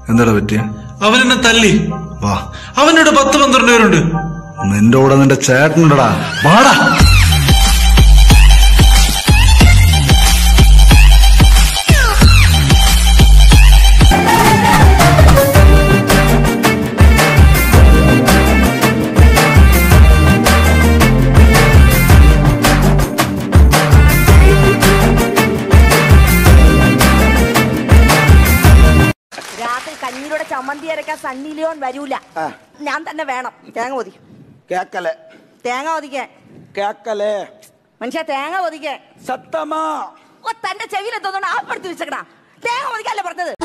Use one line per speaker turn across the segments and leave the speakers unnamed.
എന്താടാ പറ്റിയ
അവൻ എന്നെ തല്ലി
വാ
അവനോട് പത്ത് പന്ത്രണ്ട് പേരുണ്ട്
നിന്റെ കൂടെ നിന്റെ ചേട്ടനുണ്ടടാ വാടാ
രാത്രി കഞ്ഞിയുടെ ചമ്മന്തി അരക്കാൻ സണ്ണി ലിയോൺ വരൂല ഞാൻ തന്നെ വേണം തേങ്ങ ഒതി
കേക്കലെ
തേങ്ങ ഒതിക്കാൻ
കേക്കലെ
മനുഷ്യ തേങ്ങ ഒതിക്കാൻ
സത്തമാ
ഓ തന്റെ ചെവിയിൽ എന്തോന്നാണ് ആപ്പെടുത്തി വെച്ചേക്കണ തേങ്ങ ഒതിക്കല്ലേ പറഞ്ഞത്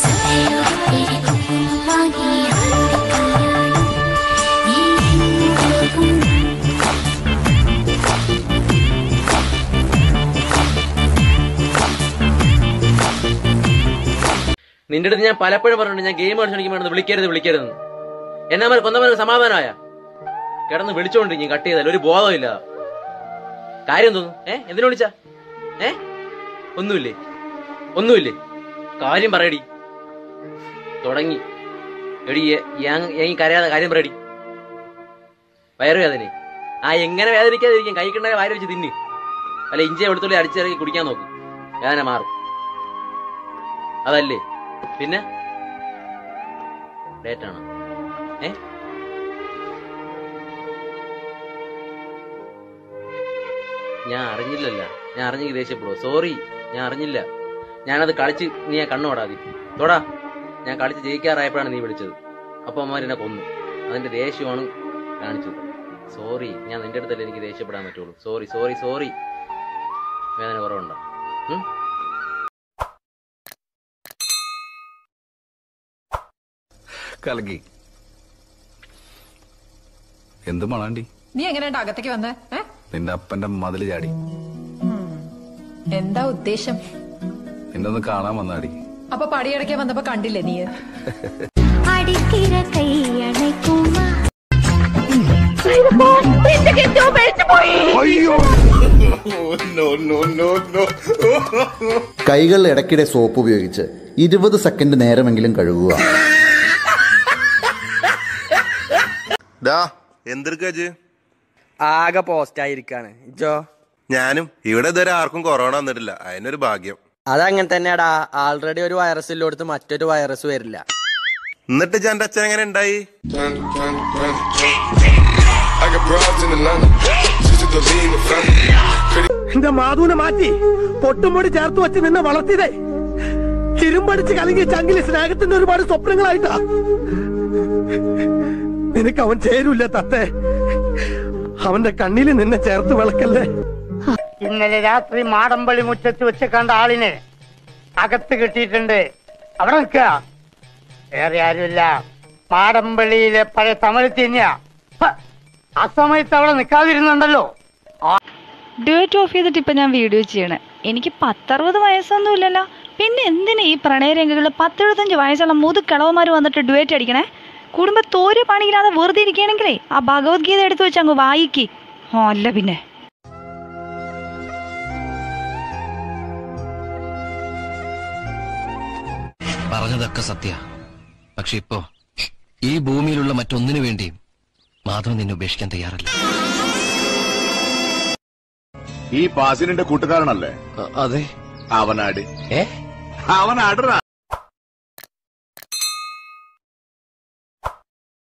നിന്റെ അടുത്ത് ഞാൻ പലപ്പോഴും പറഞ്ഞിട്ടുണ്ട് ഞാൻ ഗെയിം കളിച്ചോണ്ടിരിക്കുമ്പോൾ വിളിക്കരുത് വിളിക്കരുത് എന്നാ മതി കൊന്നവർക്ക് സമാധാനമായ കിടന്ന് വിളിച്ചോണ്ടിരിക്കും കട്ട് ചെയ്താൽ ഒരു ബോധമില്ല കാര്യം തോന്നുന്നു ഏ എന്തിനു വിളിച്ചാ ഏ ഒന്നുമില്ലേ ഒന്നുമില്ലേ കാര്യം പറയടി തുടങ്ങി എടി ഈ കരയാതെ കാര്യം പറയടി വയറുവേദന ആ എങ്ങനെ വേദനിക്കാതിരിക്കും കൈ കിണ്ണ വാരി വെച്ച് തിന്ന് അല്ല ഇഞ്ചി വെളുത്തുള്ളി അടിച്ചിറങ്ങി കുടിക്കാൻ നോക്ക് വേദന മാറും അതല്ലേ പിന്നെ ഡേറ്റ് ആണോ ഏ ഞാൻ അറിഞ്ഞില്ലല്ല ഞാൻ അറിഞ്ഞെങ്കിൽ ദേഷ്യപ്പെടുവോ സോറി ഞാൻ അറിഞ്ഞില്ല ഞാനത് കളിച്ച് നീ ആ കണ്ണോടാതി തൊടാ ഞാൻ കളിച്ച് ജയിക്കാറായപ്പോഴാണ് നീ വിളിച്ചത് അപ്പൊ അമ്മമാർ എന്നെ കൊന്നു അതിന്റെ ദേഷ്യമാണ് കാണിച്ചത് സോറി ഞാൻ നിന്റെ അടുത്തല്ലേ എനിക്ക് ദേഷ്യപ്പെടാൻ പറ്റുള്ളൂ സോറി സോറി സോറി വേദന കുറവുണ്ടോ ഉം?
കലക്കി എന്ത് മണാണ്ടി
നീ എങ്ങനെയുണ്ട് അകത്തേക്ക് വന്നേ ഏ?
നിന്റെ അപ്പന്റെ മതില് ചാടി
എന്താ ഉദ്ദേശം
നിന്നെ ഒന്ന് കാണാൻ വന്നാടി
അപ്പൊ പടിയടക്കാൻ വന്നപ്പോ കണ്ടില്ലേ നീ
അടിക്കിற കൈയണയ്ക്കുമാ
കൈകൾ ഇടയ്ക്കിടെ സോപ്പ് ഉപയോഗിച്ച് ഇരുപത് സെക്കൻഡ് നേരമെങ്കിലും കഴുകുക
ഡാ എന്തെടുക്കാച്ച്
ആകെ പോസ്റ്റ് ആയിരിക്കാണ് ഇജോ
ഞാനും ഇവിടെ ഇതുവരെ ആർക്കും കൊറോണ വന്നിട്ടില്ല അതിനൊരു ഭാഗ്യം
അതങ്ങനെ തന്നെയാടാ ആൾറെഡി ഒരു വൈറസ് ഇല്ലോടത്ത് മറ്റൊരു വൈറസ് വരില്ല
എന്നിട്ട് ഞാൻ എന്റെ അച്ഛൻ എങ്ങനെ ഉണ്ടായി
എന്റെ മാധുവിനെ മാറ്റി പൊട്ടുംപൊടി ചേർത്ത് വെച്ച് നിന്നെ വളർത്തിയതേ ഇരുമ്പടിച്ച് കലങ്ങിയ ചങ്കിലെ സ്നേഹത്തിന്റെ ഒരുപാട് സ്വപ്നങ്ങളായിട്ടാ നിനക്ക് അവൻ ചേരൂല തത്തേ അവന്റെ കണ്ണിൽ നിന്നെ ചേർത്ത് വിളക്കല്ലേ
ഇന്നലെ രാത്രി മാടമ്പള്ളി മുറ്റത്ത് വെച്ച് കണ്ട ആളിനെ അകത്ത് കിട്ടിയിട്ടുണ്ട് അവിടെ നിൽക്കുക വേറെ ആരുമില്ല മാടമ്പള്ളിയിലെ പഴയ തമിഴ് തിന്നിയ ആ സമയത്ത് അവിടെ നിൽക്കാതിരുന്നുണ്ടല്ലോ
ഡ്യൂറ്റ് ഓഫ് ചെയ്തിട്ട് ഇപ്പം ഞാൻ വീഡിയോ ചെയ്യണേ എനിക്ക് പത്തറുപത് വയസ്സൊന്നും ഇല്ലല്ലോ പിന്നെ എന്തിനാ ഈ പ്രണയരംഗങ്ങളിൽ പത്തെഴുപത്തഞ്ച് വയസ്സുള്ള മുതുക്കിളവന്മാർ വന്നിട്ട് ഡുവേറ്റ് അടിക്കണേ കുടുംബ തോര് പണിയില്ലാതെ വെറുതെ ഇരിക്കുകയാണെങ്കിലേ ആ ഭഗവത്ഗീത എടുത്തു വെച്ച് അങ്ങ് വായിക്ക് ഓ അല്ല പിന്നെ
പറഞ്ഞതൊക്കെ സത്യ പക്ഷെ ഇപ്പോ ഈ ഭൂമിയിലുള്ള മറ്റൊന്നിനു വേണ്ടിയും മാധവ് നിന്നെ ഉപേക്ഷിക്കാൻ തയ്യാറല്ല
ഈ പാസിനിന്റെ കൂട്ടുകാരനല്ലേ
അതെ
അവനാട്
ഏ
അവനാടുറാ